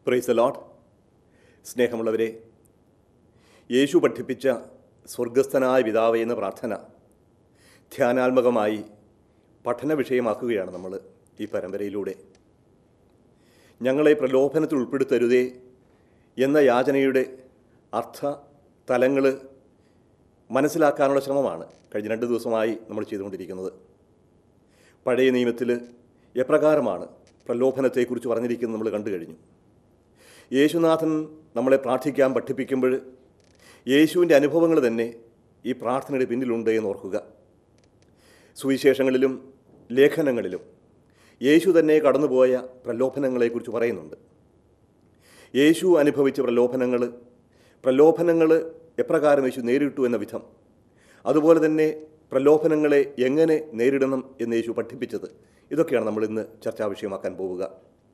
price ലോട്ട് സ്നേഹമുള്ളവരെ യേശു പഠിപ്പിച്ച സ്വർഗസ്ഥനായ പിതാവേ എന്ന പ്രാർത്ഥന ധ്യാനാത്മകമായി പഠന വിഷയമാക്കുകയാണ് നമ്മൾ ഈ പരമ്പരയിലൂടെ ഞങ്ങളെ പ്രലോഭനത്തിൽ ഉൾപ്പെടുത്തരുതേ എന്ന യാചനയുടെ അർത്ഥ തലങ്ങൾ മനസ്സിലാക്കാനുള്ള ശ്രമമാണ് കഴിഞ്ഞ രണ്ട് ദിവസമായി നമ്മൾ ചെയ്തുകൊണ്ടിരിക്കുന്നത് പഴയ നിയമത്തിൽ എപ്രകാരമാണ് പ്രലോഭനത്തെക്കുറിച്ച് പറഞ്ഞിരിക്കുന്നത് നമ്മൾ കണ്ടു കഴിഞ്ഞു യേശുനാഥൻ നമ്മളെ പ്രാർത്ഥിക്കാൻ പഠിപ്പിക്കുമ്പോൾ യേശുവിൻ്റെ അനുഭവങ്ങൾ തന്നെ ഈ പ്രാർത്ഥനയുടെ പിന്നിലുണ്ട് എന്ന് ഓർക്കുക സുവിശേഷങ്ങളിലും ലേഖനങ്ങളിലും യേശു തന്നെ കടന്നുപോയ പ്രലോഭനങ്ങളെക്കുറിച്ച് പറയുന്നുണ്ട് യേശു അനുഭവിച്ച പ്രലോഭനങ്ങൾ പ്രലോഭനങ്ങൾ എപ്രകാരം യേശു നേരിട്ടു എന്ന വിധം അതുപോലെ തന്നെ പ്രലോഭനങ്ങളെ എങ്ങനെ നേരിടണം എന്ന് യേശു പഠിപ്പിച്ചത് ഇതൊക്കെയാണ് നമ്മൾ ഇന്ന് ചർച്ചാ വിഷയമാക്കാൻ പോവുക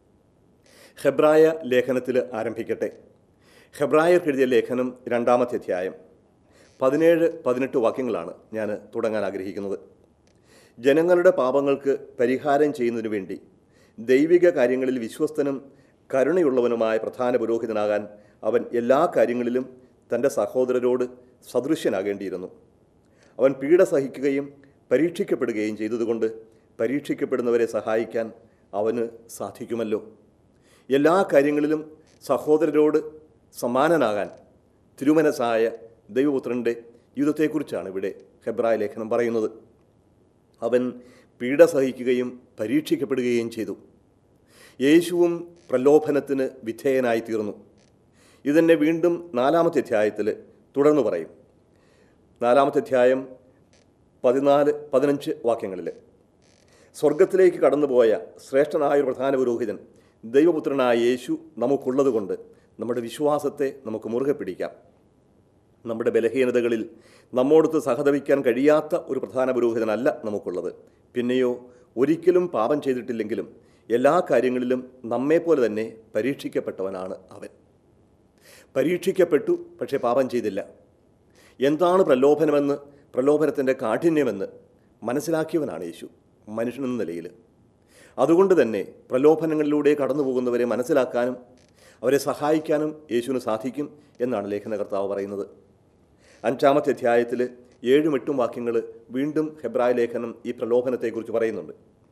ഹെബ്രായ ലേഖനത്തിൽ ആരംഭിക്കട്ടെ ഹെബ്രായർക്ക് എഴുതിയ ലേഖനം രണ്ടാമത്തെ അധ്യായം പതിനേഴ് പതിനെട്ട് വാക്യങ്ങളാണ് ഞാൻ തുടങ്ങാൻ ആഗ്രഹിക്കുന്നത് ജനങ്ങളുടെ പാപങ്ങൾക്ക് പരിഹാരം ചെയ്യുന്നതിനു വേണ്ടി ദൈവിക കാര്യങ്ങളിൽ വിശ്വസ്തനും കരുണയുള്ളവനുമായ പ്രധാന പുരോഹിതനാകാൻ അവൻ എല്ലാ കാര്യങ്ങളിലും തൻ്റെ സഹോദരരോട് സദൃശ്യനാകേണ്ടിയിരുന്നു അവൻ പീഡ സഹിക്കുകയും പരീക്ഷിക്കപ്പെടുകയും ചെയ്തതുകൊണ്ട് പരീക്ഷിക്കപ്പെടുന്നവരെ സഹായിക്കാൻ അവന് സാധിക്കുമല്ലോ എല്ലാ കാര്യങ്ങളിലും സഹോദരരോട് സമാനനാകാൻ തിരുമനസായ ദൈവപുത്രൻ്റെ ജീവിതത്തെക്കുറിച്ചാണ് ഇവിടെ ഹെബ്രായ ലേഖനം പറയുന്നത് അവൻ പീഡ സഹിക്കുകയും പരീക്ഷിക്കപ്പെടുകയും ചെയ്തു യേശുവും പ്രലോഭനത്തിന് വിധേയനായി തീർന്നു ഇതെന്നെ വീണ്ടും നാലാമത്തെ അധ്യായത്തിൽ തുടർന്ന് പറയും നാലാമത്തെ അധ്യായം പതിനാല് പതിനഞ്ച് വാക്യങ്ങളിൽ സ്വർഗത്തിലേക്ക് കടന്നുപോയ ശ്രേഷ്ഠനായ ഒരു പ്രധാന പുരോഹിതൻ ദൈവപുത്രനായ യേശു നമുക്കുള്ളതുകൊണ്ട് നമ്മുടെ വിശ്വാസത്തെ നമുക്ക് മുറുകെ പിടിക്കാം നമ്മുടെ ബലഹീനതകളിൽ നമ്മോടത്ത് സഹതപിക്കാൻ കഴിയാത്ത ഒരു പ്രധാന പുരോഹിതനല്ല നമുക്കുള്ളത് പിന്നെയോ ഒരിക്കലും പാപം ചെയ്തിട്ടില്ലെങ്കിലും എല്ലാ കാര്യങ്ങളിലും നമ്മെപ്പോലെ തന്നെ പരീക്ഷിക്കപ്പെട്ടവനാണ് അവൻ പരീക്ഷിക്കപ്പെട്ടു പക്ഷേ പാപം ചെയ്തില്ല എന്താണ് പ്രലോഭനമെന്ന് പ്രലോഭനത്തിൻ്റെ കാഠിന്യമെന്ന് മനസ്സിലാക്കിയവനാണ് യേശു മനുഷ്യനെന്ന നിലയിൽ അതുകൊണ്ട് തന്നെ പ്രലോഭനങ്ങളിലൂടെ കടന്നു പോകുന്നവരെ മനസ്സിലാക്കാനും അവരെ സഹായിക്കാനും യേശുവിന് സാധിക്കും എന്നാണ് ലേഖനകർത്താവ് പറയുന്നത് അഞ്ചാമത്തെ അധ്യായത്തിൽ ഏഴും എട്ടും വാക്യങ്ങൾ വീണ്ടും ഹെബ്രായ ലേഖനം ഈ പ്രലോഭനത്തെക്കുറിച്ച് പറയുന്നുണ്ട്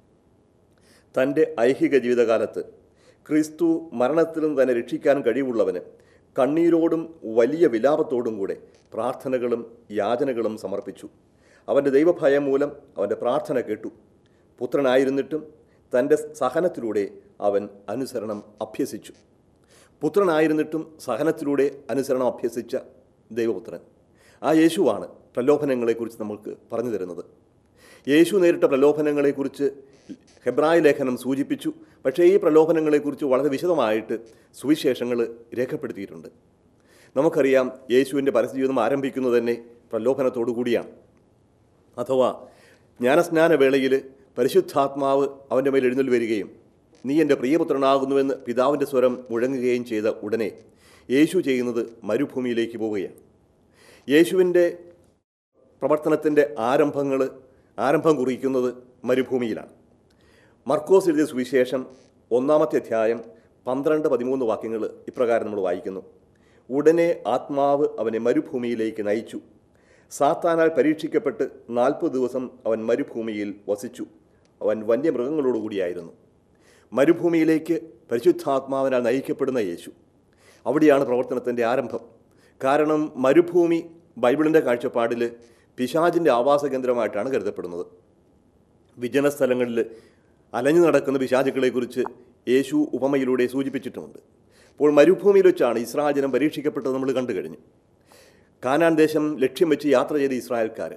തൻ്റെ ഐഹിക ജീവിതകാലത്ത് ക്രിസ്തു മരണത്തിൽ നിന്ന് തന്നെ രക്ഷിക്കാൻ കഴിവുള്ളവന് കണ്ണീരോടും വലിയ വിലാപത്തോടും കൂടെ പ്രാർത്ഥനകളും യാചനകളും സമർപ്പിച്ചു അവൻ്റെ ദൈവഭയം മൂലം അവൻ്റെ പ്രാർത്ഥന കേട്ടു പുത്രനായിരുന്നിട്ടും തൻ്റെ സഹനത്തിലൂടെ അവൻ അനുസരണം അഭ്യസിച്ചു പുത്രനായിരുന്നിട്ടും സഹനത്തിലൂടെ അനുസരണം അഭ്യസിച്ച ദൈവപുത്രൻ ആ യേശുവാണ് പ്രലോഭനങ്ങളെക്കുറിച്ച് നമുക്ക് പറഞ്ഞു തരുന്നത് യേശു നേരിട്ട പ്രലോഭനങ്ങളെക്കുറിച്ച് ഹെബ്രായ ലേഖനം സൂചിപ്പിച്ചു പക്ഷേ ഈ പ്രലോഭനങ്ങളെക്കുറിച്ച് വളരെ വിശദമായിട്ട് സുവിശേഷങ്ങൾ രേഖപ്പെടുത്തിയിട്ടുണ്ട് നമുക്കറിയാം യേശുവിൻ്റെ പരസ്യജീവിതം ആരംഭിക്കുന്നത് തന്നെ പ്രലോഭനത്തോടു കൂടിയാണ് അഥവാ ജ്ഞാനസ്നാന വേളയിൽ പരിശുദ്ധാത്മാവ് അവൻ്റെ മേൽ എഴുന്നേൽ വരികയും നീ എൻ്റെ പ്രിയപുത്രനാകുന്നുവെന്ന് പിതാവിൻ്റെ സ്വരം മുഴങ്ങുകയും ചെയ്ത ഉടനെ യേശു ചെയ്യുന്നത് മരുഭൂമിയിലേക്ക് പോവുകയാണ് യേശുവിൻ്റെ പ്രവർത്തനത്തിൻ്റെ ആരംഭങ്ങൾ ആരംഭം കുറിക്കുന്നത് മരുഭൂമിയിലാണ് മർക്കോസ് എഴുതിയ സുവിശേഷം ഒന്നാമത്തെ അധ്യായം പന്ത്രണ്ട് പതിമൂന്ന് വാക്യങ്ങൾ ഇപ്രകാരം നമ്മൾ വായിക്കുന്നു ഉടനെ ആത്മാവ് അവനെ മരുഭൂമിയിലേക്ക് നയിച്ചു സാത്താനാൽ പരീക്ഷിക്കപ്പെട്ട് നാൽപ്പത് ദിവസം അവൻ മരുഭൂമിയിൽ വസിച്ചു അവൻ വന്യമൃഗങ്ങളോടുകൂടിയായിരുന്നു മരുഭൂമിയിലേക്ക് പരിശുദ്ധാത്മാവിനാൽ നയിക്കപ്പെടുന്ന യേശു അവിടെയാണ് പ്രവർത്തനത്തിൻ്റെ ആരംഭം കാരണം മരുഭൂമി ബൈബിളിൻ്റെ കാഴ്ചപ്പാടിൽ പിശാചിൻ്റെ ആവാസ കേന്ദ്രമായിട്ടാണ് കരുതപ്പെടുന്നത് വിജനസ്ഥലങ്ങളിൽ അലഞ്ഞു നടക്കുന്ന പിശാചുക്കളെക്കുറിച്ച് യേശു ഉപമയിലൂടെ സൂചിപ്പിച്ചിട്ടുമുണ്ട് അപ്പോൾ മരുഭൂമിയിൽ വെച്ചാണ് ഇസ്രായേൽ ജനം പരീക്ഷിക്കപ്പെട്ടത് നമ്മൾ കണ്ടു കഴിഞ്ഞു കാനാൻ ദേശം ലക്ഷ്യം വെച്ച് യാത്ര ചെയ്ത ഇസ്രായേൽക്കാർ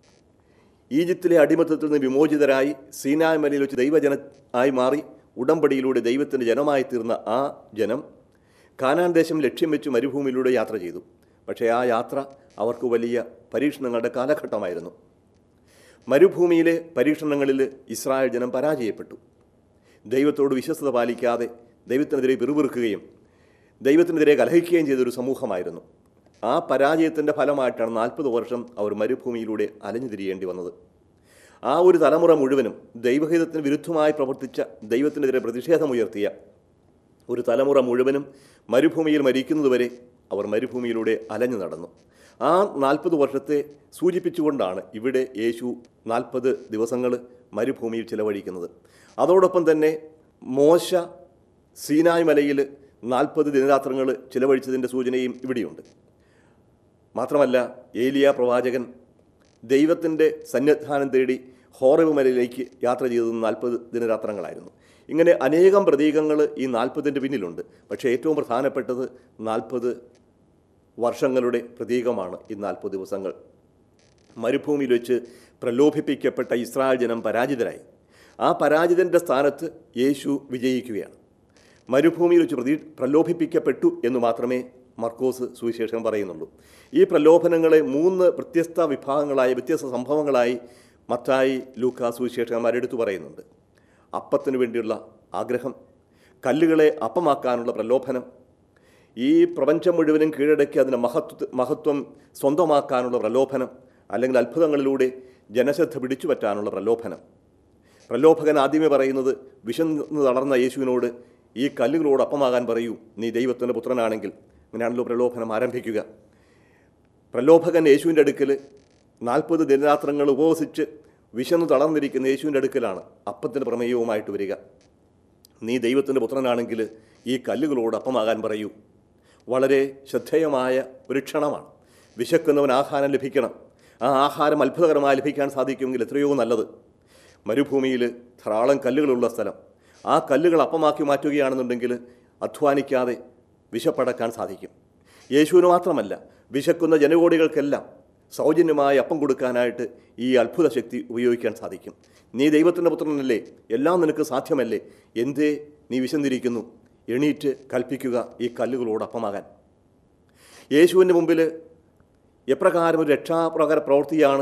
ഈജിപ്തിലെ അടിമത്തത്തിൽ നിന്ന് വിമോചിതരായി സീനായ് മലയിൽ വെച്ച് ദൈവജന ആയി മാറി ഉടമ്പടിയിലൂടെ ദൈവത്തിൻ്റെ ജനമായി തീർന്ന ആ ജനം കാനാൻ ദേശം ലക്ഷ്യം വെച്ച് മരുഭൂമിയിലൂടെ യാത്ര ചെയ്തു പക്ഷേ ആ യാത്ര അവർക്ക് വലിയ പരീക്ഷണങ്ങളുടെ കാലഘട്ടമായിരുന്നു മരുഭൂമിയിലെ പരീക്ഷണങ്ങളിൽ ഇസ്രായേൽ ജനം പരാജയപ്പെട്ടു ദൈവത്തോട് വിശ്വസ്തത പാലിക്കാതെ ദൈവത്തിനെതിരെ പിറുപിറുക്കുകയും ദൈവത്തിനെതിരെ കലഹിക്കുകയും ചെയ്തൊരു സമൂഹമായിരുന്നു ആ പരാജയത്തിൻ്റെ ഫലമായിട്ടാണ് നാൽപ്പത് വർഷം അവർ മരുഭൂമിയിലൂടെ അലഞ്ഞു തിരിയേണ്ടി വന്നത് ആ ഒരു തലമുറ മുഴുവനും ദൈവഹിതത്തിന് വിരുദ്ധമായി പ്രവർത്തിച്ച ദൈവത്തിനെതിരെ പ്രതിഷേധമുയർത്തിയ ഒരു തലമുറ മുഴുവനും മരുഭൂമിയിൽ മരിക്കുന്നതുവരെ അവർ മരുഭൂമിയിലൂടെ അലഞ്ഞു നടന്നു ആ നാൽപ്പത് വർഷത്തെ സൂചിപ്പിച്ചുകൊണ്ടാണ് ഇവിടെ യേശു നാൽപ്പത് ദിവസങ്ങൾ മരുഭൂമിയിൽ ചിലവഴിക്കുന്നത് അതോടൊപ്പം തന്നെ മോശ സീനായ് മലയിൽ നാൽപ്പത് ദിനരാത്രങ്ങൾ ചിലവഴിച്ചതിൻ്റെ സൂചനയും ഇവിടെയുണ്ട് മാത്രമല്ല ഏലിയ പ്രവാചകൻ ദൈവത്തിൻ്റെ സന്നിധാനം തേടി ഹോറവ് മലയിലേക്ക് യാത്ര ചെയ്തത് നാൽപ്പത് ദിനരാത്രങ്ങളായിരുന്നു ഇങ്ങനെ അനേകം പ്രതീകങ്ങൾ ഈ നാൽപ്പതിൻ്റെ പിന്നിലുണ്ട് പക്ഷേ ഏറ്റവും പ്രധാനപ്പെട്ടത് നാൽപ്പത് വർഷങ്ങളുടെ പ്രതീകമാണ് ഈ നാൽപ്പത് ദിവസങ്ങൾ മരുഭൂമിയിൽ വെച്ച് പ്രലോഭിപ്പിക്കപ്പെട്ട ഇസ്രായേൽ ജനം പരാജിതരായി ആ പരാജിതൻ്റെ സ്ഥാനത്ത് യേശു വിജയിക്കുകയാണ് മരുഭൂമിയിൽ വെച്ച് പ്രതി പ്രലോഭിപ്പിക്കപ്പെട്ടു എന്ന് മാത്രമേ മർക്കോസ് സുവിശേഷം പറയുന്നുള്ളൂ ഈ പ്രലോഭനങ്ങളെ മൂന്ന് വ്യത്യസ്ത വിഭാഗങ്ങളായി വ്യത്യസ്ത സംഭവങ്ങളായി മത്തായി ലൂക്ക സുവിശേഷകന്മാർ എടുത്തു പറയുന്നുണ്ട് അപ്പത്തിനു വേണ്ടിയുള്ള ആഗ്രഹം കല്ലുകളെ അപ്പമാക്കാനുള്ള പ്രലോഭനം ഈ പ്രപഞ്ചം മുഴുവനും കീഴടക്കി അതിൻ്റെ മഹത്വ മഹത്വം സ്വന്തമാക്കാനുള്ള പ്രലോഭനം അല്ലെങ്കിൽ അത്ഭുതങ്ങളിലൂടെ ജനശ്രദ്ധ പിടിച്ചു പറ്റാനുള്ള പ്രലോഭനം പ്രലോഭകൻ ആദ്യമേ പറയുന്നത് വിശന്ന് തളർന്ന യേശുവിനോട് ഈ കല്ലുകളോട് അപ്പമാകാൻ പറയൂ നീ ദൈവത്തിൻ്റെ പുത്രനാണെങ്കിൽ അങ്ങനെയാണല്ലോ പ്രലോഭനം ആരംഭിക്കുക പ്രലോഭകൻ യേശുവിൻ്റെ അടുക്കൽ നാൽപ്പത് ദിനരാത്രങ്ങൾ ഉപവസിച്ച് വിശന്ന് തളർന്നിരിക്കുന്ന യേശുവിൻ്റെ അടുക്കലാണ് അപ്പത്തിൻ്റെ പ്രമേയവുമായിട്ട് വരിക നീ ദൈവത്തിൻ്റെ പുത്രനാണെങ്കിൽ ഈ കല്ലുകളോട് അപ്പമാകാൻ പറയൂ വളരെ ശ്രദ്ധേയമായ ഒരു ക്ഷണമാണ് വിശക്കുന്നവൻ ആഹാരം ലഭിക്കണം ആ ആഹാരം അത്ഭുതകരമായി ലഭിക്കാൻ സാധിക്കുമെങ്കിൽ എത്രയോ നല്ലത് മരുഭൂമിയിൽ ധാരാളം കല്ലുകളുള്ള സ്ഥലം ആ കല്ലുകൾ അപ്പമാക്കി മാറ്റുകയാണെന്നുണ്ടെങ്കിൽ അധ്വാനിക്കാതെ വിശപ്പടക്കാൻ സാധിക്കും യേശുവിന് മാത്രമല്ല വിശക്കുന്ന ജനകോടികൾക്കെല്ലാം സൗജന്യമായി അപ്പം കൊടുക്കാനായിട്ട് ഈ അത്ഭുത ശക്തി ഉപയോഗിക്കാൻ സാധിക്കും നീ ദൈവത്തിൻ്റെ പുത്രനല്ലേ എല്ലാം നിനക്ക് സാധ്യമല്ലേ എന്തേ നീ വിശന്നിരിക്കുന്നു എണീറ്റ് കൽപ്പിക്കുക ഈ കല്ലുകളോട് അപ്പമാകാൻ യേശുവിൻ്റെ മുമ്പിൽ എപ്രകാരം ഒരു രക്ഷാപ്രകാര പ്രവൃത്തിയാണ്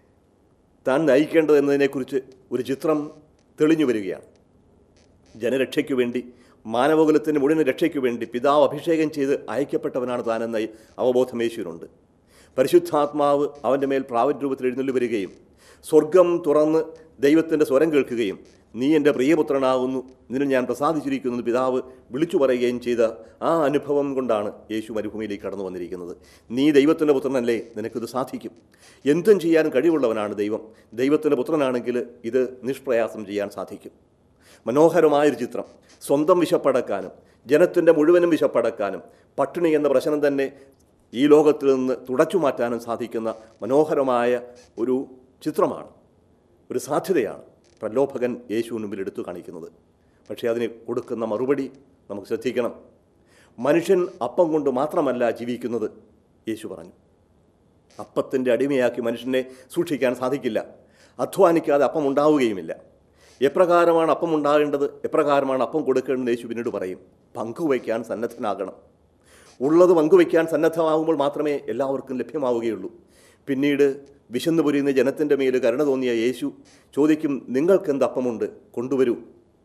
താൻ നയിക്കേണ്ടത് എന്നതിനെക്കുറിച്ച് ഒരു ചിത്രം തെളിഞ്ഞു വരികയാണ് ജനരക്ഷയ്ക്കു വേണ്ടി മാനവകുലത്തിൻ്റെ മുഴുവൻ രക്ഷയ്ക്കു വേണ്ടി പിതാവ് അഭിഷേകം ചെയ്ത് അയക്കപ്പെട്ടവനാണ് താനെന്ന അവബോധം യേശുവിനുണ്ട് പരിശുദ്ധാത്മാവ് അവൻ്റെ മേൽ പ്രാവൻ രൂപത്തിൽ എഴുന്നള്ളി വരികയും സ്വർഗം തുറന്ന് ദൈവത്തിൻ്റെ സ്വരം കേൾക്കുകയും നീ എൻ്റെ പ്രിയപുത്രനാകുന്നു നിന്നെ ഞാൻ പ്രസാദിച്ചിരിക്കുന്നു എന്ന് പിതാവ് വിളിച്ചു പറയുകയും ചെയ്ത ആ അനുഭവം കൊണ്ടാണ് യേശു മരുഭൂമിയിലേക്ക് കടന്നു വന്നിരിക്കുന്നത് നീ ദൈവത്തിൻ്റെ പുത്രനല്ലേ നിനക്കിത് സാധിക്കും എന്തും ചെയ്യാൻ കഴിവുള്ളവനാണ് ദൈവം ദൈവത്തിൻ്റെ പുത്രനാണെങ്കിൽ ഇത് നിഷ്പ്രയാസം ചെയ്യാൻ സാധിക്കും മനോഹരമായൊരു ചിത്രം സ്വന്തം വിശപ്പടക്കാനും ജനത്തിൻ്റെ മുഴുവനും വിശപ്പടക്കാനും പട്ടിണി എന്ന പ്രശ്നം തന്നെ ഈ ലോകത്തിൽ നിന്ന് തുടച്ചു മാറ്റാനും സാധിക്കുന്ന മനോഹരമായ ഒരു ചിത്രമാണ് ഒരു സാധ്യതയാണ് പ്രലോഭകൻ യേശുവിന് മുമ്പിൽ എടുത്തു കാണിക്കുന്നത് പക്ഷേ അതിന് കൊടുക്കുന്ന മറുപടി നമുക്ക് ശ്രദ്ധിക്കണം മനുഷ്യൻ അപ്പം കൊണ്ട് മാത്രമല്ല ജീവിക്കുന്നത് യേശു പറഞ്ഞു അപ്പത്തിൻ്റെ അടിമയാക്കി മനുഷ്യനെ സൂക്ഷിക്കാൻ സാധിക്കില്ല അധ്വാനിക്കാതെ അപ്പം ഉണ്ടാവുകയുമില്ല എപ്രകാരമാണ് അപ്പം ഉണ്ടാകേണ്ടത് എപ്രകാരമാണ് അപ്പം കൊടുക്കേണ്ടത് യേശു പിന്നീട് പറയും പങ്കുവയ്ക്കാൻ സന്നദ്ധനാകണം ഉള്ളത് പങ്കുവയ്ക്കാൻ സന്നദ്ധമാകുമ്പോൾ മാത്രമേ എല്ലാവർക്കും ലഭ്യമാവുകയുള്ളൂ പിന്നീട് വിശന്നു പൊരിയുന്ന ജനത്തിൻ്റെ മേൽ കരുണ തോന്നിയ യേശു ചോദിക്കും നിങ്ങൾക്ക് എന്ത് അപ്പമുണ്ട് കൊണ്ടുവരൂ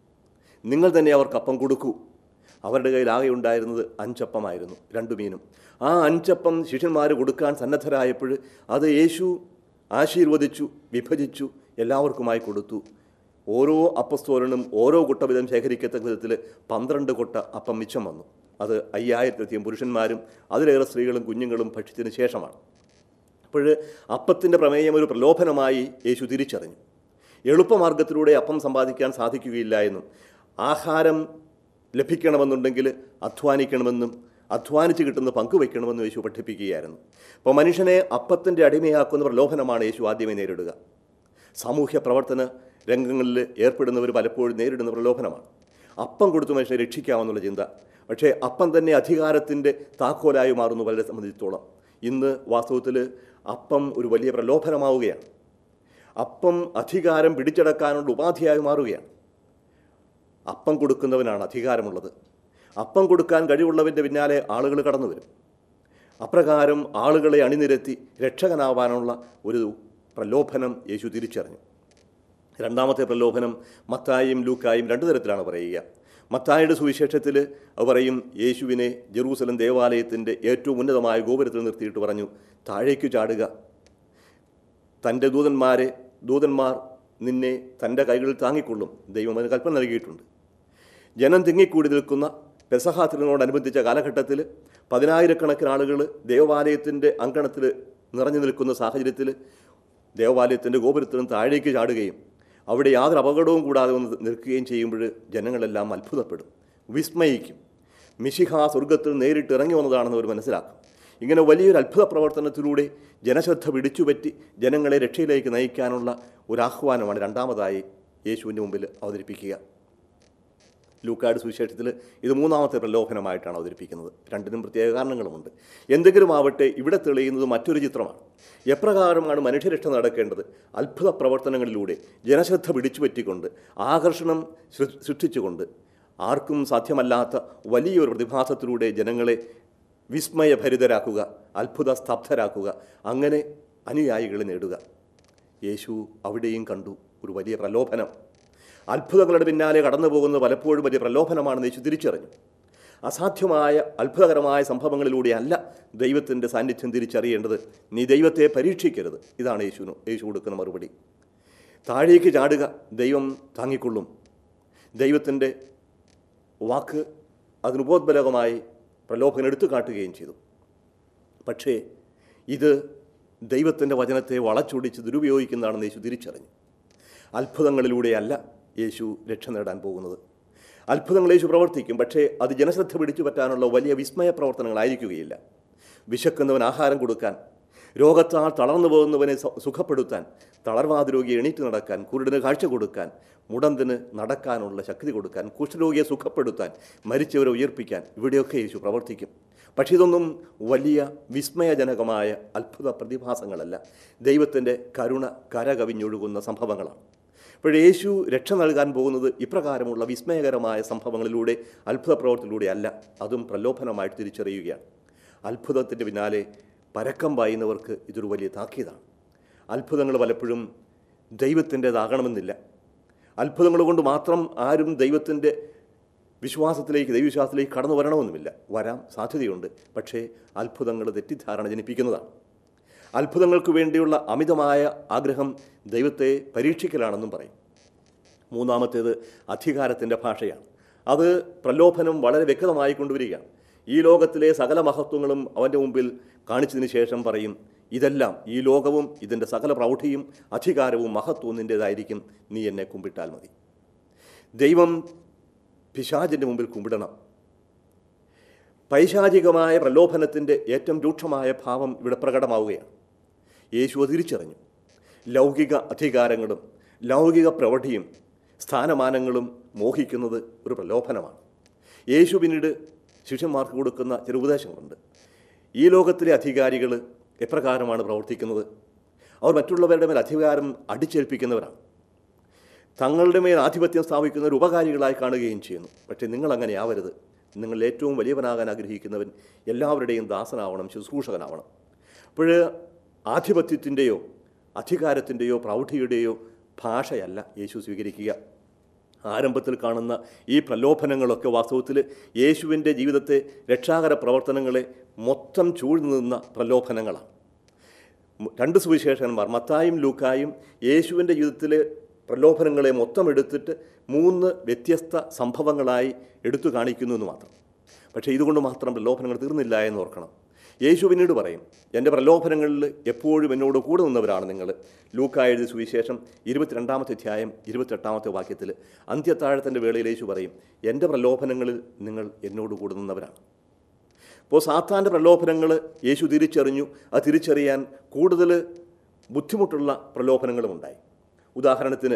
നിങ്ങൾ തന്നെ അവർക്ക് അപ്പം കൊടുക്കൂ അവരുടെ കയ്യിൽ ആകെ ഉണ്ടായിരുന്നത് അഞ്ചപ്പമായിരുന്നു രണ്ടു മീനും ആ അഞ്ചപ്പം ശിഷ്യന്മാർ കൊടുക്കാൻ സന്നദ്ധരായപ്പോൾ അത് യേശു ആശീർവദിച്ചു വിഭജിച്ചു എല്ലാവർക്കുമായി കൊടുത്തു ഓരോ അപ്പസ്തോലനും ഓരോ കൊട്ട വിധം ശേഖരിക്കത്തക്ക വിധത്തിൽ പന്ത്രണ്ട് കൊട്ട അപ്പം മിച്ചം വന്നു അത് അയ്യായിരത്തിലധികം പുരുഷന്മാരും അതിലേറെ സ്ത്രീകളും കുഞ്ഞുങ്ങളും ഭക്ഷ്യത്തിന് ശേഷമാണ് അപ്പോൾ അപ്പത്തിൻ്റെ പ്രമേയം ഒരു പ്രലോഭനമായി യേശു തിരിച്ചറിഞ്ഞു എളുപ്പമാർഗത്തിലൂടെ അപ്പം സമ്പാദിക്കാൻ സാധിക്കുകയില്ല എന്നും ആഹാരം ലഭിക്കണമെന്നുണ്ടെങ്കിൽ അധ്വാനിക്കണമെന്നും അധ്വാനിച്ച് കിട്ടുന്ന പങ്കുവയ്ക്കണമെന്നും യേശു പഠിപ്പിക്കുകയായിരുന്നു അപ്പോൾ മനുഷ്യനെ അപ്പത്തിൻ്റെ അടിമയാക്കുന്ന പ്രലോഭനമാണ് യേശു ആദ്യമേ നേരിടുക സാമൂഹ്യ പ്രവർത്തന രംഗങ്ങളിൽ ഏർപ്പെടുന്നവർ പലപ്പോഴും നേരിടുന്ന പ്രലോഭനമാണ് അപ്പം കൊടുത്തു മനുഷ്യനെ രക്ഷിക്കാമെന്നുള്ള ചിന്ത പക്ഷേ അപ്പം തന്നെ അധികാരത്തിൻ്റെ താക്കോലായി മാറുന്നു പലരെ സംബന്ധിച്ചിടത്തോളം ഇന്ന് വാസ്തവത്തിൽ അപ്പം ഒരു വലിയ പ്രലോഭനമാവുകയാണ് അപ്പം അധികാരം പിടിച്ചടക്കാനുള്ള ഉപാധിയായി മാറുകയാണ് അപ്പം കൊടുക്കുന്നവനാണ് അധികാരമുള്ളത് അപ്പം കൊടുക്കാൻ കഴിവുള്ളവൻ്റെ പിന്നാലെ ആളുകൾ കടന്നു വരും അപ്രകാരം ആളുകളെ അണിനിരത്തി രക്ഷകനാവാനുള്ള ഒരു പ്രലോഭനം യേശു തിരിച്ചറിഞ്ഞു രണ്ടാമത്തെ പ്രലോഭനം മത്തായും ലൂക്കായും രണ്ടു തരത്തിലാണ് പറയുക മത്തായുടെ സുവിശേഷത്തിൽ അത് പറയും യേശുവിനെ ജെറൂസലം ദേവാലയത്തിൻ്റെ ഏറ്റവും ഉന്നതമായ ഗോപുരത്തിൽ നിർത്തിയിട്ട് പറഞ്ഞു താഴേക്കു ചാടുക തൻ്റെ ദൂതന്മാരെ ദൂതന്മാർ നിന്നെ തൻ്റെ കൈകളിൽ താങ്ങിക്കൊള്ളും ദൈവം അതിന് കൽപ്പന നൽകിയിട്ടുണ്ട് ജനം തിങ്ങിക്കൂടി നിൽക്കുന്ന പെസഹ തിരുനോടനുബന്ധിച്ച കാലഘട്ടത്തിൽ പതിനായിരക്കണക്കിന് ആളുകൾ ദേവാലയത്തിൻ്റെ അങ്കണത്തിൽ നിറഞ്ഞു നിൽക്കുന്ന സാഹചര്യത്തിൽ ദേവാലയത്തിൻ്റെ ഗോപുരത്തിനും താഴേക്ക് ചാടുകയും അവിടെ യാതൊരു അപകടവും കൂടാതെ ഒന്ന് നിൽക്കുകയും ചെയ്യുമ്പോൾ ജനങ്ങളെല്ലാം അത്ഭുതപ്പെടും വിസ്മയിക്കും മിശിഹ സ്വർഗത്തിൽ നേരിട്ട് ഇറങ്ങി വന്നതാണെന്ന് അവർ മനസ്സിലാക്കും ഇങ്ങനെ വലിയൊരു അത്ഭുത പ്രവർത്തനത്തിലൂടെ ജനശ്രദ്ധ പിടിച്ചുപറ്റി ജനങ്ങളെ രക്ഷയിലേക്ക് നയിക്കാനുള്ള ഒരു ആഹ്വാനമാണ് രണ്ടാമതായി യേശുവിൻ്റെ മുമ്പിൽ അവതരിപ്പിക്കുക ലൂക്കാട് സുവിശേഷത്തിൽ ഇത് മൂന്നാമത്തെ പ്രലോഭനമായിട്ടാണ് അവതരിപ്പിക്കുന്നത് രണ്ടിനും പ്രത്യേക കാരണങ്ങളുമുണ്ട് എന്തെങ്കിലും ആവട്ടെ ഇവിടെ തെളിയുന്നത് മറ്റൊരു ചിത്രമാണ് എപ്രകാരമാണ് മനുഷ്യരക്ഷ നടക്കേണ്ടത് അത്ഭുത പ്രവർത്തനങ്ങളിലൂടെ ജനശ്രദ്ധ പിടിച്ചുപറ്റിക്കൊണ്ട് ആകർഷണം സൃ- സൃഷ്ടിച്ചുകൊണ്ട് ആർക്കും സാധ്യമല്ലാത്ത വലിയൊരു പ്രതിഭാസത്തിലൂടെ ജനങ്ങളെ വിസ്മയഭരിതരാക്കുക അത്ഭുത സ്തബ്ധരാക്കുക അങ്ങനെ അനുയായികളെ നേടുക യേശു അവിടെയും കണ്ടു ഒരു വലിയ പ്രലോഭനം അത്ഭുതങ്ങളുടെ പിന്നാലെ കടന്നു പോകുന്നത് പലപ്പോഴും വലിയ പ്രലോഭനമാണെന്ന് യേശു തിരിച്ചറിഞ്ഞു അസാധ്യമായ അത്ഭുതകരമായ സംഭവങ്ങളിലൂടെ അല്ല ദൈവത്തിൻ്റെ സാന്നിധ്യം തിരിച്ചറിയേണ്ടത് നീ ദൈവത്തെ പരീക്ഷിക്കരുത് ഇതാണ് യേശുവിന് യേശു കൊടുക്കുന്ന മറുപടി താഴേക്ക് ചാടുക ദൈവം താങ്ങിക്കൊള്ളും ദൈവത്തിൻ്റെ വാക്ക് അതിനുപോദ്ബലകമായി പ്രലോഭനം എടുത്തു കാട്ടുകയും ചെയ്തു പക്ഷേ ഇത് ദൈവത്തിൻ്റെ വചനത്തെ വളച്ചൊടിച്ച് ദുരുപയോഗിക്കുന്നതാണെന്ന് യേശു തിരിച്ചറിഞ്ഞു അത്ഭുതങ്ങളിലൂടെയല്ല യേശു രക്ഷ നേടാൻ പോകുന്നത് അത്ഭുതങ്ങൾ യേശു പ്രവർത്തിക്കും പക്ഷേ അത് ജനശ്രദ്ധ പിടിച്ചു പറ്റാനുള്ള വലിയ വിസ്മയ പ്രവർത്തനങ്ങളായിരിക്കുകയില്ല വിശക്കുന്നവൻ ആഹാരം കൊടുക്കാൻ രോഗത്താൽ തളർന്നു പോകുന്നവനെ സ- സുഖപ്പെടുത്താൻ തളർവാദ രോഗിയെ എണീറ്റ് നടക്കാൻ കുരുടിന് കാഴ്ച കൊടുക്കാൻ മുടന്തിന് നടക്കാനുള്ള ശക്തി കൊടുക്കാൻ കുഷ്ഠരോഗിയെ സുഖപ്പെടുത്താൻ മരിച്ചവരെ ഉയർപ്പിക്കാൻ ഇവിടെയൊക്കെ യേശു പ്രവർത്തിക്കും പക്ഷേ ഇതൊന്നും വലിയ വിസ്മയജനകമായ അത്ഭുത പ്രതിഭാസങ്ങളല്ല ദൈവത്തിൻ്റെ കരുണ കരകവിഞ്ഞൊഴുകുന്ന സംഭവങ്ങളാണ് അപ്പോൾ യേശു രക്ഷ നൽകാൻ പോകുന്നത് ഇപ്രകാരമുള്ള വിസ്മയകരമായ സംഭവങ്ങളിലൂടെ അത്ഭുത പ്രവർത്തിലൂടെ അല്ല അതും പ്രലോഭനമായിട്ട് തിരിച്ചറിയുകയാണ് അത്ഭുതത്തിൻ്റെ പിന്നാലെ പരക്കം പായുന്നവർക്ക് ഇതൊരു വലിയ താക്കീതാണ് അത്ഭുതങ്ങൾ പലപ്പോഴും ദൈവത്തിൻ്റെതാകണമെന്നില്ല അത്ഭുതങ്ങൾ കൊണ്ട് മാത്രം ആരും ദൈവത്തിൻ്റെ വിശ്വാസത്തിലേക്ക് ദൈവവിശ്വാസത്തിലേക്ക് കടന്നു വരണമെന്നുമില്ല വരാൻ സാധ്യതയുണ്ട് പക്ഷേ അത്ഭുതങ്ങൾ തെറ്റിദ്ധാരണ ജനിപ്പിക്കുന്നതാണ് അത്ഭുതങ്ങൾക്ക് വേണ്ടിയുള്ള അമിതമായ ആഗ്രഹം ദൈവത്തെ പരീക്ഷിക്കലാണെന്നും പറയും മൂന്നാമത്തേത് അധികാരത്തിൻ്റെ ഭാഷയാണ് അത് പ്രലോഭനം വളരെ വ്യക്തമായി കൊണ്ടുവരികയാണ് ഈ ലോകത്തിലെ സകല മഹത്വങ്ങളും അവൻ്റെ മുമ്പിൽ കാണിച്ചതിന് ശേഷം പറയും ഇതെല്ലാം ഈ ലോകവും ഇതിൻ്റെ സകല പ്രൗഢിയും അധികാരവും മഹത്വവും നിൻ്റേതായിരിക്കും നീ എന്നെ കുമ്പിട്ടാൽ മതി ദൈവം പിശാചിൻ്റെ മുമ്പിൽ കുമ്പിടണം പൈശാചികമായ പ്രലോഭനത്തിൻ്റെ ഏറ്റവും രൂക്ഷമായ ഭാവം ഇവിടെ പ്രകടമാവുകയാണ് യേശു അത് തിരിച്ചറിഞ്ഞു ലൗകിക അധികാരങ്ങളും ലൗകിക പ്രൗഢിയും സ്ഥാനമാനങ്ങളും മോഹിക്കുന്നത് ഒരു പ്രലോഭനമാണ് യേശു പിന്നീട് ശിഷ്യന്മാർക്ക് കൊടുക്കുന്ന ചില ഉപദേശങ്ങളുണ്ട് ഈ ലോകത്തിലെ അധികാരികൾ എപ്രകാരമാണ് പ്രവർത്തിക്കുന്നത് അവർ മറ്റുള്ളവരുടെ മേൽ അധികാരം അടിച്ചേൽപ്പിക്കുന്നവരാണ് തങ്ങളുടെ മേൽ ആധിപത്യം സ്ഥാപിക്കുന്ന ഒരു ഉപകാരികളായി കാണുകയും ചെയ്യുന്നു പക്ഷേ നിങ്ങൾ അങ്ങനെ ആവരുത് നിങ്ങൾ ഏറ്റവും വലിയവനാകാൻ ആഗ്രഹിക്കുന്നവൻ എല്ലാവരുടെയും ദാസനാവണം ശുശ്രൂഷകനാവണം അപ്പോൾ ആധിപത്യത്തിൻ്റെയോ അധികാരത്തിൻ്റെയോ പ്രൗഢിയുടെയോ ഭാഷയല്ല യേശു സ്വീകരിക്കുക ആരംഭത്തിൽ കാണുന്ന ഈ പ്രലോഭനങ്ങളൊക്കെ വാസ്തവത്തിൽ യേശുവിൻ്റെ ജീവിതത്തെ രക്ഷാകര പ്രവർത്തനങ്ങളെ മൊത്തം ചൂഴ്ന്നു നിന്ന പ്രലോഭനങ്ങളാണ് മ- രണ്ട് സുവിശേഷന്മാർ മത്തായും ലൂക്കായും യേശുവിൻ്റെ ജീവിതത്തിലെ പ്രലോഭനങ്ങളെ മൊത്തം എടുത്തിട്ട് മൂന്ന് വ്യത്യസ്ത സംഭവങ്ങളായി എടുത്തു കാണിക്കുന്നു എന്ന് മാത്രം പക്ഷേ ഇതുകൊണ്ട് മാത്രം പ്രലോഭനങ്ങൾ തീർന്നില്ല എന്ന് ഓർക്കണം യേശു പിന്നീട് പറയും എൻ്റെ പ്രലോഭനങ്ങളിൽ എപ്പോഴും എന്നോട് കൂടെ നിന്നവരാണ് നിങ്ങൾ ലൂക്ക എഴുതിയ സുവിശേഷം ഇരുപത്തിരണ്ടാമത്തെ അധ്യായം ഇരുപത്തെട്ടാമത്തെ വാക്യത്തിൽ അന്ത്യത്താഴത്തിൻ്റെ വേളയിൽ യേശു പറയും എൻ്റെ പ്രലോഭനങ്ങളിൽ നിങ്ങൾ എന്നോട് കൂടെ നിന്നവരാണ് അപ്പോൾ സാത്താൻ്റെ പ്രലോഭനങ്ങൾ യേശു തിരിച്ചറിഞ്ഞു അത് തിരിച്ചറിയാൻ കൂടുതൽ ബുദ്ധിമുട്ടുള്ള പ്രലോഭനങ്ങളും ഉണ്ടായി ഉദാഹരണത്തിന്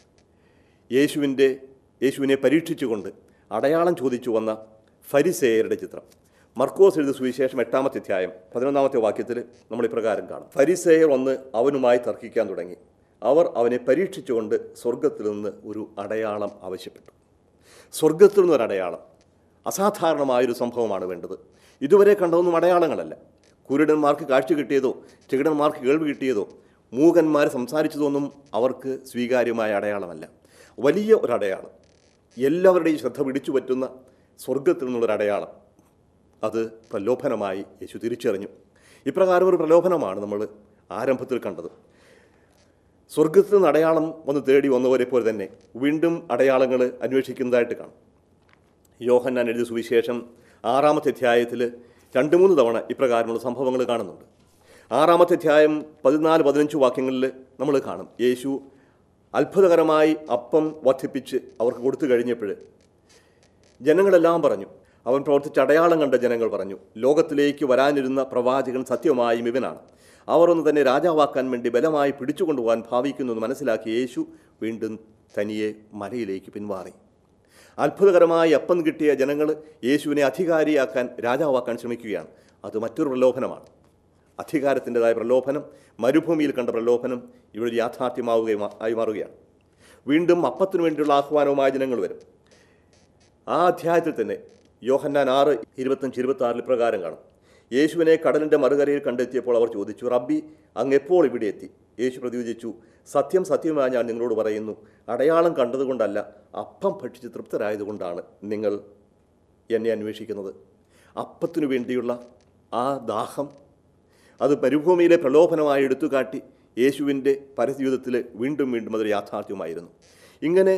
യേശുവിൻ്റെ യേശുവിനെ പരീക്ഷിച്ചുകൊണ്ട് അടയാളം ചോദിച്ചു വന്ന ഫരിസേയരുടെ ചിത്രം മർക്കോസ് എഴുതിയ സുവിശേഷം എട്ടാമത്തെ അധ്യായം പതിനൊന്നാമത്തെ വാക്യത്തിൽ നമ്മൾ ഇപ്രകാരം കാണും ഫരിസേയർ വന്ന് അവനുമായി തർക്കിക്കാൻ തുടങ്ങി അവർ അവനെ പരീക്ഷിച്ചുകൊണ്ട് സ്വർഗത്തിൽ നിന്ന് ഒരു അടയാളം ആവശ്യപ്പെട്ടു സ്വർഗത്തിൽ നിന്നൊരു അടയാളം അസാധാരണമായൊരു സംഭവമാണ് വേണ്ടത് ഇതുവരെ കണ്ടതൊന്നും അടയാളങ്ങളല്ല കുരുടന്മാർക്ക് കാഴ്ച കിട്ടിയതോ ചെകിടന്മാർക്ക് കേൾവി കിട്ടിയതോ മൂകന്മാർ സംസാരിച്ചതൊന്നും അവർക്ക് സ്വീകാര്യമായ അടയാളമല്ല വലിയ ഒരു അടയാളം എല്ലാവരുടെയും ശ്രദ്ധ പിടിച്ചു പറ്റുന്ന സ്വർഗത്തിൽ നിന്നുള്ളൊരു അടയാളം അത് പ്രലോഭനമായി യേശു തിരിച്ചറിഞ്ഞു ഇപ്രകാരം ഒരു പ്രലോഭനമാണ് നമ്മൾ ആരംഭത്തിൽ കണ്ടത് സ്വർഗത്തിൽ നിന്ന് അടയാളം വന്ന് തേടി വന്നവരെ പോലെ തന്നെ വീണ്ടും അടയാളങ്ങൾ അന്വേഷിക്കുന്നതായിട്ട് കാണും യോഹന്നാൻ എഴുതിയ സുവിശേഷം ആറാമത്തെ അധ്യായത്തിൽ രണ്ട് മൂന്ന് തവണ ഇപ്രകാരമുള്ള സംഭവങ്ങൾ കാണുന്നുണ്ട് ആറാമത്തെ അധ്യായം പതിനാല് പതിനഞ്ച് വാക്യങ്ങളിൽ നമ്മൾ കാണും യേശു അത്ഭുതകരമായി അപ്പം വർദ്ധിപ്പിച്ച് അവർക്ക് കൊടുത്തു കഴിഞ്ഞപ്പോൾ ജനങ്ങളെല്ലാം പറഞ്ഞു അവൻ പ്രവർത്തിച്ച അടയാളം കണ്ട ജനങ്ങൾ പറഞ്ഞു ലോകത്തിലേക്ക് വരാനിരുന്ന പ്രവാചകൻ സത്യമായും ഇവനാണ് അവർ ഒന്ന് തന്നെ രാജാവാക്കാൻ വേണ്ടി ബലമായി പിടിച്ചുകൊണ്ടുപോകാൻ ഭാവിക്കുന്നു എന്ന് മനസ്സിലാക്കി യേശു വീണ്ടും തനിയെ മലയിലേക്ക് പിന്മാറി അത്ഭുതകരമായി അപ്പം കിട്ടിയ ജനങ്ങൾ യേശുവിനെ അധികാരിയാക്കാൻ രാജാവാക്കാൻ ശ്രമിക്കുകയാണ് അത് മറ്റൊരു പ്രലോഭനമാണ് അധികാരത്തിൻ്റെതായ പ്രലോഭനം മരുഭൂമിയിൽ കണ്ട പ്രലോഭനം ഇവിടെ യാഥാർത്ഥ്യമാവുകയും ആയി മാറുകയാണ് വീണ്ടും അപ്പത്തിനു വേണ്ടിയുള്ള ആഹ്വാനവുമായ ജനങ്ങൾ വരും ആ അധ്യായത്തിൽ തന്നെ യോഹന്നാൻ ആറ് ഇരുപത്തഞ്ച് ഇരുപത്തി ആറിൽ പ്രകാരം കാണും യേശുവിനെ കടലിൻ്റെ മറുകരയിൽ കണ്ടെത്തിയപ്പോൾ അവർ ചോദിച്ചു റബ്ബി അങ്ങ് എപ്പോൾ ഇവിടെ എത്തി യേശു പ്രതിവചിച്ചു സത്യം സത്യമായി ഞാൻ നിങ്ങളോട് പറയുന്നു അടയാളം കണ്ടതുകൊണ്ടല്ല അപ്പം ഭക്ഷിച്ച് തൃപ്തരായതുകൊണ്ടാണ് നിങ്ങൾ എന്നെ അന്വേഷിക്കുന്നത് അപ്പത്തിനു വേണ്ടിയുള്ള ആ ദാഹം അത് മരുഭൂമിയിലെ പ്രലോഭനമായി എടുത്തുകാട്ടി യേശുവിൻ്റെ പരജീവിതത്തിൽ വീണ്ടും വീണ്ടും അതൊരു യാഥാർത്ഥ്യമായിരുന്നു ഇങ്ങനെ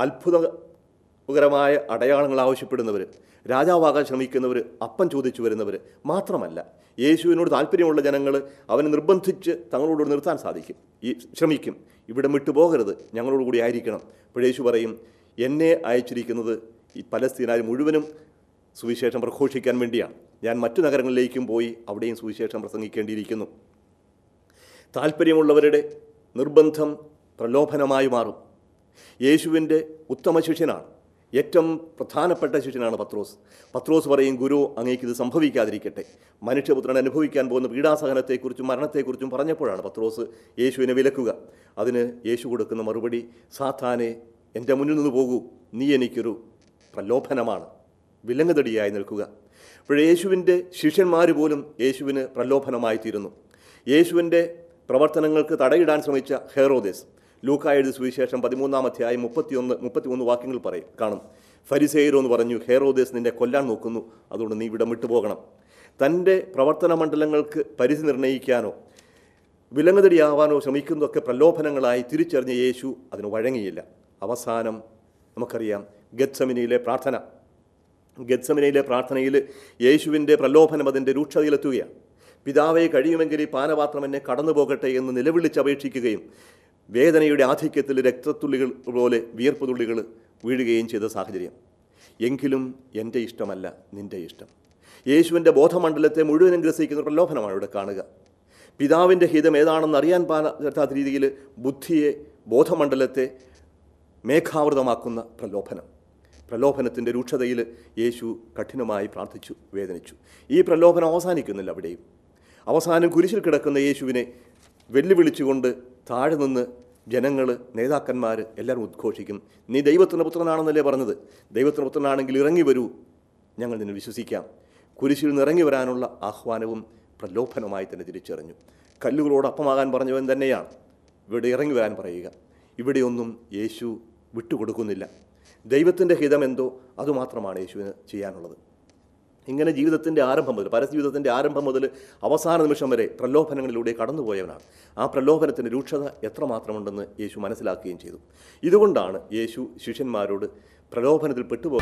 അത്ഭുതകരമായ അടയാളങ്ങൾ ആവശ്യപ്പെടുന്നവർ രാജാവാകാൻ ശ്രമിക്കുന്നവർ അപ്പം ചോദിച്ചു വരുന്നവർ മാത്രമല്ല യേശുവിനോട് താല്പര്യമുള്ള ജനങ്ങൾ അവനെ നിർബന്ധിച്ച് തങ്ങളോട് നിർത്താൻ സാധിക്കും ഈ ശ്രമിക്കും ഇവിടെ വിട്ടുപോകരുത് ഞങ്ങളോട് കൂടി ആയിരിക്കണം അപ്പോൾ യേശു പറയും എന്നെ അയച്ചിരിക്കുന്നത് ഈ പലസ്തീനായി മുഴുവനും സുവിശേഷം പ്രഘോഷിക്കാൻ വേണ്ടിയാണ് ഞാൻ മറ്റു നഗരങ്ങളിലേക്കും പോയി അവിടെയും സുവിശേഷം പ്രസംഗിക്കേണ്ടിയിരിക്കുന്നു താല്പര്യമുള്ളവരുടെ നിർബന്ധം പ്രലോഭനമായി മാറും യേശുവിൻ്റെ ഉത്തമ ശിഷ്യനാണ് ഏറ്റവും പ്രധാനപ്പെട്ട ശിഷ്യനാണ് പത്രോസ് പത്രോസ് പറയും ഗുരു അങ്ങേക്ക് ഇത് സംഭവിക്കാതിരിക്കട്ടെ മനുഷ്യപുത്രൻ അനുഭവിക്കാൻ പോകുന്ന പീഡാസഹനത്തെക്കുറിച്ചും മരണത്തെക്കുറിച്ചും പറഞ്ഞപ്പോഴാണ് പത്രോസ് യേശുവിനെ വിലക്കുക അതിന് യേശു കൊടുക്കുന്ന മറുപടി സാത്താനെ എൻ്റെ മുന്നിൽ നിന്ന് പോകൂ നീ എനിക്കൊരു പ്രലോഭനമാണ് വിലങ്ങുതടിയായി നിൽക്കുക അപ്പോൾ യേശുവിൻ്റെ ശിഷ്യന്മാർ പോലും യേശുവിന് പ്രലോഭനമായി തീരുന്നു യേശുവിൻ്റെ പ്രവർത്തനങ്ങൾക്ക് തടയിടാൻ ശ്രമിച്ച ഹെറോദേസ് ലൂക്ക എഴുതി സുവിശേഷം പതിമൂന്നാം അധ്യായം മുപ്പത്തിയൊന്ന് മുപ്പത്തിമൂന്ന് വാക്യങ്ങൾ പറയും കാണും ഫരിസേരോ എന്ന് പറഞ്ഞു ഹെറോദേസ് നിന്നെ കൊല്ലാൻ നോക്കുന്നു അതുകൊണ്ട് നീ ഇവിടെ വിട്ടുപോകണം തൻ്റെ പ്രവർത്തന മണ്ഡലങ്ങൾക്ക് പരിധി നിർണ്ണയിക്കാനോ വിലങ്ങുതടിയാവാനോ ശ്രമിക്കുന്നതൊക്കെ പ്രലോഭനങ്ങളായി തിരിച്ചറിഞ്ഞ യേശു അതിന് വഴങ്ങിയില്ല അവസാനം നമുക്കറിയാം ഗത്സമിനിയിലെ പ്രാർത്ഥന ഗത്സമിനയിലെ പ്രാർത്ഥനയിൽ യേശുവിൻ്റെ പ്രലോഭനം അതിൻ്റെ രൂക്ഷതയിലെത്തുകയാണ് പിതാവെ കഴിയുമെങ്കിൽ ഈ പാനപാത്രം എന്നെ കടന്നു പോകട്ടെ എന്ന് നിലവിളിച്ചപേക്ഷിക്കുകയും വേദനയുടെ ആധിക്യത്തിൽ രക്തത്തുള്ളികൾ പോലെ വിയർപ്പ് തുള്ളികൾ വീഴുകയും ചെയ്ത സാഹചര്യം എങ്കിലും എൻ്റെ ഇഷ്ടമല്ല നിൻ്റെ ഇഷ്ടം യേശുവിൻ്റെ ബോധമണ്ഡലത്തെ മുഴുവനും ഗ്രസിക്കുന്ന പ്രലോഭനമാണ് ഇവിടെ കാണുക പിതാവിൻ്റെ ഹിതം ഏതാണെന്ന് അറിയാൻ പറ്റാത്ത രീതിയിൽ ബുദ്ധിയെ ബോധമണ്ഡലത്തെ മേഘാവൃതമാക്കുന്ന പ്രലോഭനം പ്രലോഭനത്തിൻ്റെ രൂക്ഷതയിൽ യേശു കഠിനമായി പ്രാർത്ഥിച്ചു വേദനിച്ചു ഈ പ്രലോഭനം അവസാനിക്കുന്നില്ല അവിടെയും അവസാനം കുരിശിൽ കിടക്കുന്ന യേശുവിനെ വെല്ലുവിളിച്ചുകൊണ്ട് താഴെ നിന്ന് ജനങ്ങൾ നേതാക്കന്മാർ എല്ലാവരും ഉദ്ഘോഷിക്കും നീ ദൈവത്തിൻ്റെ പുത്രനാണെന്നല്ലേ പറഞ്ഞത് ദൈവത്തിൻ്റെ പുത്രനാണെങ്കിൽ ഇറങ്ങി വരൂ ഞങ്ങൾ നിന്നെ വിശ്വസിക്കാം കുരിശിൽ നിന്ന് ഇറങ്ങി വരാനുള്ള ആഹ്വാനവും പ്രലോഭനമായി തന്നെ തിരിച്ചറിഞ്ഞു കല്ലുകളോട് അപ്പമാകാൻ പറഞ്ഞവൻ തന്നെയാണ് ഇവിടെ ഇറങ്ങി വരാൻ പറയുക ഇവിടെയൊന്നും യേശു വിട്ടുകൊടുക്കുന്നില്ല ദൈവത്തിൻ്റെ ഹിതം എന്തോ അതുമാത്രമാണ് യേശുവിന് ചെയ്യാനുള്ളത് ഇങ്ങനെ ജീവിതത്തിൻ്റെ ആരംഭം മുതൽ പരജീവിതത്തിൻ്റെ ആരംഭം മുതൽ അവസാന നിമിഷം വരെ പ്രലോഭനങ്ങളിലൂടെ കടന്നുപോയവനാണ് ആ പ്രലോഭനത്തിൻ്റെ രൂക്ഷത എത്രമാത്രമുണ്ടെന്ന് യേശു മനസ്സിലാക്കുകയും ചെയ്തു ഇതുകൊണ്ടാണ് യേശു ശിഷ്യന്മാരോട് പ്രലോഭനത്തിൽ പെട്ടുപോ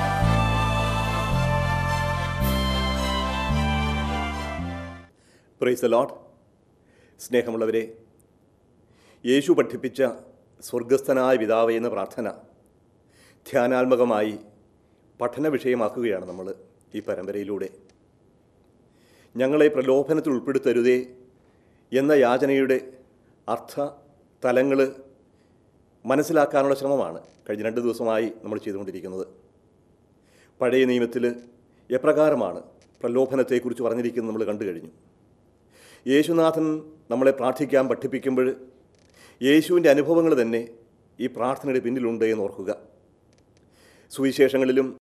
പ്രൈസ് ലോട്ട് സ്നേഹമുള്ളവരെ യേശു പഠിപ്പിച്ച സ്വർഗസ്ഥനായ പിതാവേ എന്ന പ്രാർത്ഥന ധ്യാനാത്മകമായി പഠന വിഷയമാക്കുകയാണ് നമ്മൾ ഈ പരമ്പരയിലൂടെ ഞങ്ങളെ പ്രലോഭനത്തിൽ ഉൾപ്പെടുത്തരുതേ എന്ന യാചനയുടെ അർത്ഥ തലങ്ങൾ മനസ്സിലാക്കാനുള്ള ശ്രമമാണ് കഴിഞ്ഞ രണ്ട് ദിവസമായി നമ്മൾ ചെയ്തുകൊണ്ടിരിക്കുന്നത് പഴയ നിയമത്തിൽ എപ്രകാരമാണ് പ്രലോഭനത്തെക്കുറിച്ച് പറഞ്ഞിരിക്കുന്നത് നമ്മൾ കണ്ടു കഴിഞ്ഞു യേശുനാഥൻ നമ്മളെ പ്രാർത്ഥിക്കാൻ പഠിപ്പിക്കുമ്പോൾ യേശുവിൻ്റെ അനുഭവങ്ങൾ തന്നെ ഈ പ്രാർത്ഥനയുടെ പിന്നിലുണ്ട് എന്ന് ഓർക്കുക സുവിശേഷങ്ങളിലും